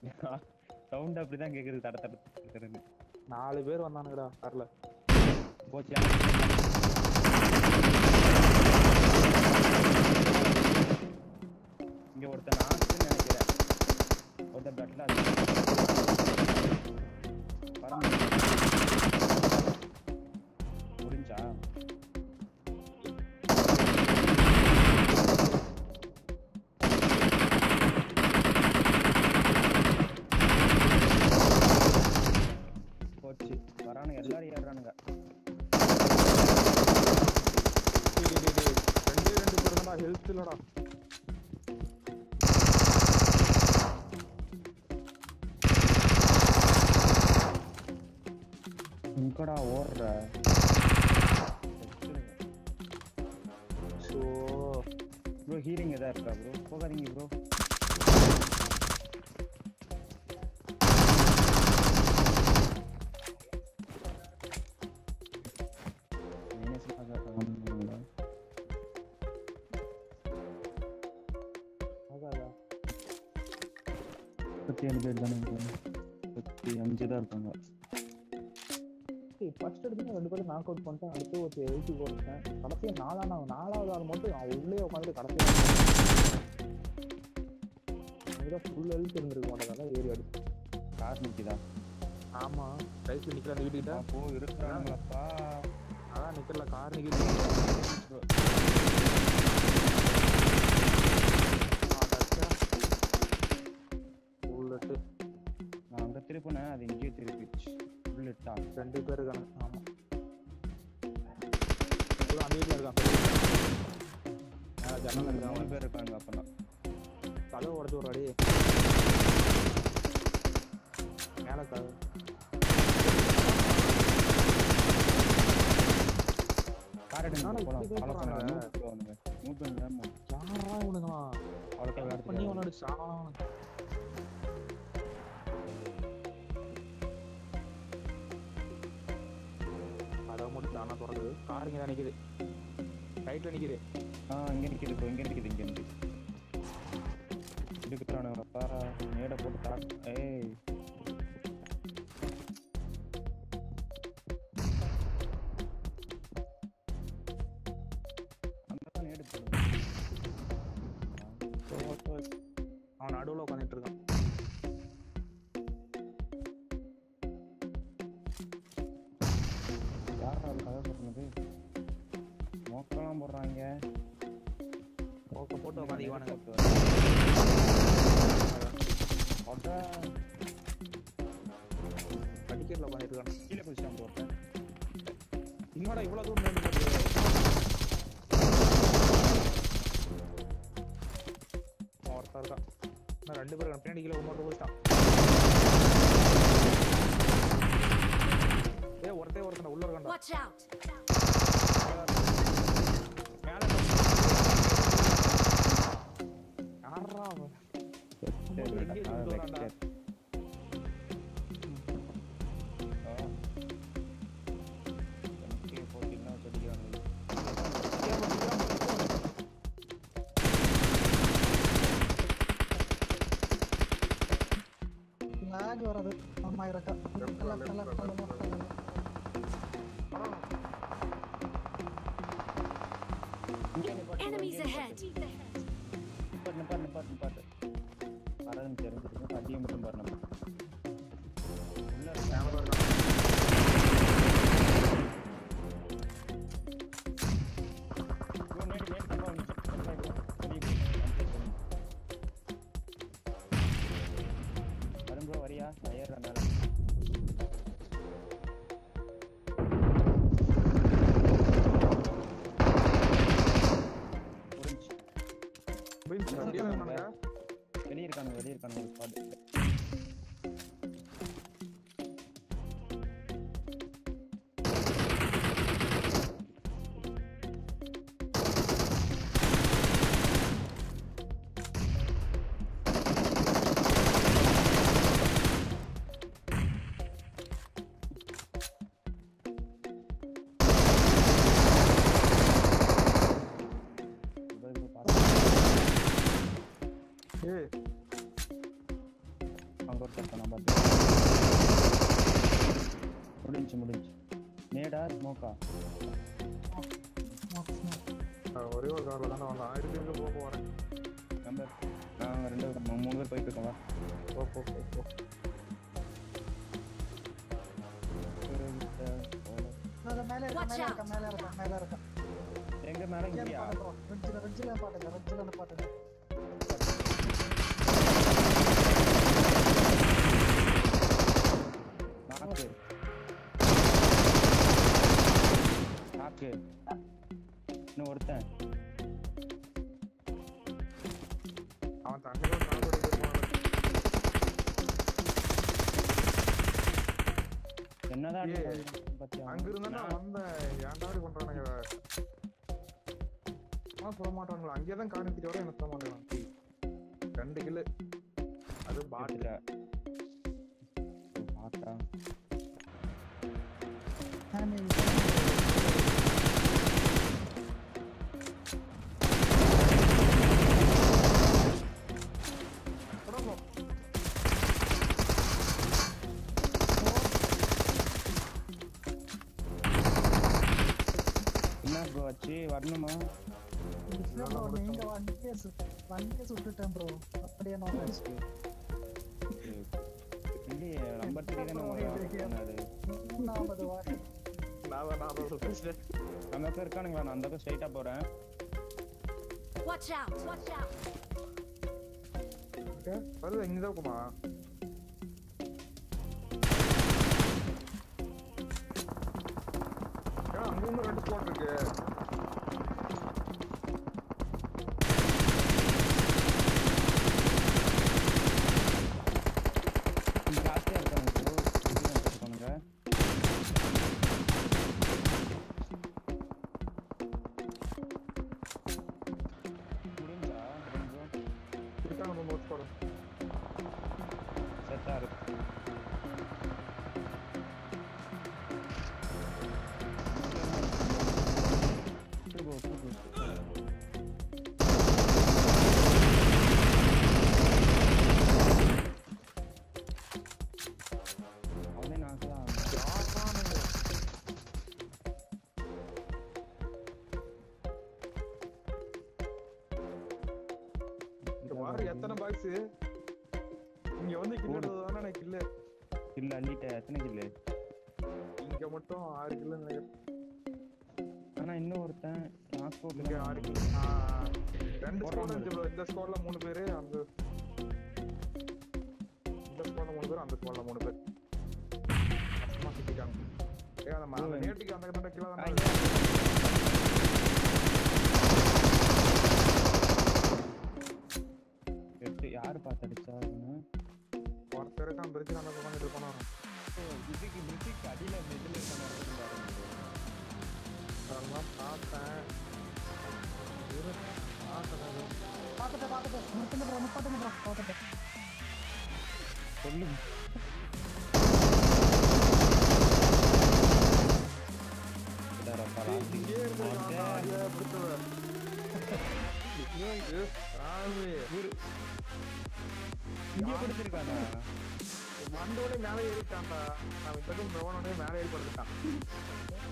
Sound அப்படிதான் கேக்குது தட தட தடன்னு நாலு பேர் வந்தானுங்கடா வரல போச்சு இங்க ஒருத்தன் நாக்குன்னு நினைக்கிறேன் ஒருத்தன் பெட்ல முடிஞ்சா போச்சு வரானுங்க எல்லாரும் ஏறுறானுங்க டேய், டேய், டேய், ரெண்டே ரெண்டு பேர் தான்டா ஹெல்த் இல்லடா எங்கடா ஓடுற ஸோ ப்ரோ ஹீலிங் எதா இருக்கா ப்ரோ போகாதீங்க ப்ரோ ஆகாதா முப்பத்தி ஏழு பேர் தானே இருக்காங்க முப்பத்தி அஞ்சு தான் இருக்காங்க ஃபர்ஸ்ட் எடுத்து ரெண்டு பேரும் நாக் அவுட் பண்ணிட்டேன் அடுத்து ஒரு எயிட்டி போட்டேன் கடைசியாக நாலாவது ஆள் நாலாவது ஆள் மட்டும் அவன் உள்ளே உட்காந்துட்டு கடைசியாக அங்கதான் ஃபுல் ஹெல்த் இருந்திருக்க மாட்டேங்க ஏறி அடிச்சு கார் நிக்குதா ஆமா ரைஸ்ல நிக்கிற அந்த வீட்டுக்கிட்ட அப்போ இருக்கிறாங்களப்பா அதான் நிக்கல கார் நிக்கிது புல்லட்டு நான் அங்க திருப்பினேன் அது இங்கேயே திருப்பிச்சு புல்லட்டா ரெண்டு பேர் இருக்காங்க ஆமா இவன் அந்த வீட்டுல இருக்கான் மேல ஜன்னல் மூணு இருக்கான் பேர் இருக்காங்க அப்பனா கதவை உடச்சு ஒரு அடி மேல கதவு கார் எடுங்க என்னடா போலாம் இப்படி ஃபாலோ பேசுறாங்க? பண்ணலாம் நூறு அவனுங்க நூறு யாரா இவனுங்களா அவ்வளோ பண்ணி அவனோட சாவன கதவை மட்டும் தானா திறக்குது காருங்க தான் நிக்குது ரைட்ல நிக்குது ஆ இங்க நிக்குது ப்ரோ இங்க நிக்குது இங்க நிக்குது இருக்கிறானுங்கப்பா மேடை போட்டு தாக்கு ஏய் அங்கதான் நேடு போடுது. அவன் நடுவுல உட்காந்துட்டு இருக்கான் யாரா அது கதை சொல்றது மோக்கெல்லாம் போடுறாங்க ஓகே போட்டு உட்காந்துக்குவானுங்க அதான் படிக்கட்டில் உட்காந்துட்டு இருக்கான் கீழே குதிச்சான் போட்டேன் என்னடா இவ்வளவு தூரம் நின்று போகுது ஒருத்தா இருக்கான் இன்னும் ரெண்டு பேர் இருக்கான். பின்னாடி கீழே ஒன்று போயிட்டான் ஏ ஒருத்தே ஒருத்தன் உள்ள இருக்கான்டா Watch out! மேல யாரா அவன் சரி, எங்கே நான் இருந்து வரான்டா? வைக்கிறேன். ஆ. எனக்கு போட்டீங்கன்னா சொல்லிக்கிறாங்க. லாக் வராது ஆமா இருக்கா கலர் கலர் கலர் கலர் இங்கே நிப்பாட்டு, Enemies இங்கே ahead! நிப்பாட்டு, நிப்பாட்டு, நிப்பாட்டு, நிப்பாட்டு. வரதுன்னு தெரிஞ்சிருக்கு. அடியை மட்டும் பாரு நம்ம. உள்ள இருக்கான். bro, நேடு, நேடு, தப்பா வந்துச்சு. தப்பா இருக்கு. வெளியே போ. வரும் bro, வரியா நான் ஏறுறேன் மேல. முடிஞ்சுச்சு. போயிடுச்சு, அப்படியே இருக்கானுங்க. வெளியே இருக்கானுங்க வெளியே இருக்கானுங்க ஒரு squad. இதோ இது பாரு. ஏய், அவங்க அங்க ஒருத்தர் இருக்கான், நான் பார்த்து முடிஞ்சு முடிஞ்சு நேடா ஸ்மோக்கா ஸ்மோக் ஸ்மோக் நான் ஒரே ஒரு கார்ல தானே வந்தேன் ஆயிரத்தி இருக்க போக போறேன் நம்ம நாங்க ரெண்டு பேரும் மூ- மூணு பேர் போயிட்டு இருக்கோம் வா. போ போ போ போ நான் மேலே இருக்க Watch மேலே out. இருக்க மேலே இருக்க மேலே இருக்க எங்க மேல இங்கயா வெஜ்ஜில் வெஜ்ஜில் பாட்டுங்க வெஜ்ஜில் பாட்டுங்க நாக்கு நாக்கு இன்னும் ஒருத்தன் அவன் தண்ணியில கால் பண்ணிட்டு போனான் என்னதான் ஏய், அடிக்கிறாங்க பாத்தியா? அங்க இருந்தா நான் வந்தேன் ஏன்டா இப்படி பண்றானுங்க இதை? சும்மா சொல்ல மாட்டானுங்களா அங்கேயே தான் காணிக்கிட்டு வர என்ன சொல்ல மாட்டேங்கிறான் ரெண்டு கில்லு அது பாட்டு எடுத்துட்ட. பார்த்தா என்ன ப்ரோ ஆச்சு வரணுமா ப்ரோ நீங்க வண்டியே சு- வண்டியே சுட்டுட்டேன் ப்ரோ அப்படியே நான் இல்லையே நம்பர் த்ரீ தானே உங்களுக்கு சொன்னாரு மூணாவது வாட்டி நான் தான் நான் தான் பேசுறேன் நம்ம பேர் இருக்கானுங்களா நான் அந்த பக்கம் ஸ்ட்ரைட்டா போறேன் Watch out! Watch out! வருது இங்கதான் இருக்குமா ஏன் அங்க இன்னும் ரெண்டு ஸ்பாட் இருக்கு இந்த ஜாஸ்தியா இருக்கானுங்க bro. இதுதான் இருக்கானுங்க முடிஞ்சா கொஞ்சம் இருக்காங்க நம்ம ஒரு ஸ்பாட் செட்டா இருக்கு தூக்கு, தூக்கு. அவனே நாக்குதான். இங்க பாரு எத்தனை பாக்ஸ் இங்க வந்து கில்லு தானே எனக்கு இல்ல இல்ல அள்ளிட்டேன் எத்தனை கில்லு இங்க மட்டும் ஆறு கிலோ நினைக்கிறேன் ஆனா இன்னும் ஒருத்தன் நாக்கு இங்க ஆறு கிலோ ரெண்டு போடுறான் ஸ்குவாட் இருந்துச்சு bro. இந்த ஸ்குவாட்ல மூணு பேரு அந்த இந்த ஸ்குவாட்ல மூணு பேர் அந்த ஸ்குவாட்ல மூணு பேர் கஷ்டமா சுத்திட்டாங்க ஏய் அந்த ம- அந்த நேட்டுக்கு அந்த கண்ட கிலோ தானே எட்டு யாரு பார்த்து அடிச்சாருன்னு ஒருத்தர் இருக்கான் பிரிச்சு அந்த பக்கம் இது பண்ணாரு இதுக்கு பிரிட்டிஷ் அடியில மிடில் இருக்க அதெல்லாம் பார்த்தேன் இரு, பார்த்தேன் அது. பார்த்துட்டேன் பார்த்துட்டேன் நிறுத்துங்க ப்ரோ நிப்பாட்டுங்க ப்ரோ பார்த்துட்டேன் சொல்லு இங்கே இருந்திருக்கான் ஐயா, பிடிச்சவன். ஐயோ, இது சாமி. இங்கே கொடுத்துருக்கானா வந்தோடனே மேலே ஏறிட்டான்டா நான் இந்த பக்கம் போனோடனே மேலே ஏறி படுத்துட்டான்